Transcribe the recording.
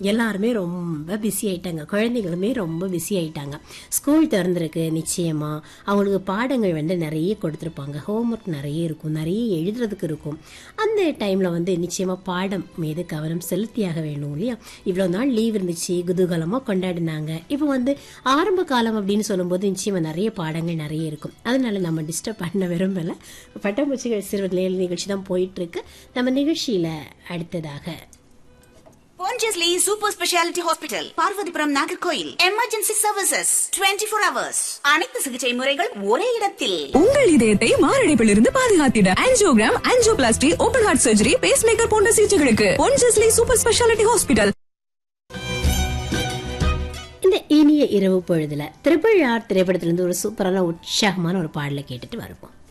எல்லாருமே ரொம்ப பிஸி ஆயிட்டாங்க குழந்தைகளுமே ரொம்ப பிஸி ஆயிட்டாங்க ஸ்கூல் திறந்திருக்கு நிச்சயமா அவங்களுக்கு பாடங்கள் வந்து நிறைய கொடுத்துருப்பாங்க ஹோம்ஒர்க் நிறைய இருக்கும் நிறைய எழுதுறதுக்கு இருக்கும் அந்த டைம்ல வந்து நிச்சயமா பாடம் மீது கவனம் செலுத்தியாக வேணும் இல்லையா இவ்வளோ நாள் லீவ் இருந்துச்சு குதூகலமா கொண்டாடினாங்க இப்போ வந்து ஆரம்ப காலம் அப்படின்னு சொல்லும்போது நிச்சயமா நிறைய பாடங்கள் நிறைய இருக்கும் அதனால நம்ம டிஸ்டர்ப் பண்ண விரும்பல பட்டாம்பூச்சிகள் சிறுவர் நிகழ்ச்சி தான் போயிட்டு இருக்கு நம்ம நிகழ்ச்சியில அடுத்ததாக Pondicherry Super Speciality Hospital, Parvathipuram Nagercoil emergency services 24 four hours அனைத்து சிகிச்சை முறைகள் ஒரே இடத்தில் உங்கள் இதயத்தை மாரடைப்பிலிருந்து பாதுகாத்திட angiogram angioplasty open heart surgery pacemaker போன்ற சிகிச்சைகளுக்கு பொன்ஜஸ்லி சூப்பர் ஸ்பெஷாலிட்டி ஹாஸ்பிட்டல் இந்த இனிய இரவு பொழுதுல திருப்பழார் திரைப்படத்திலிருந்து ஒரு சூப்பரான உற்சாகமான ஒரு பாடலை கேட்டுட்டு வருவோம்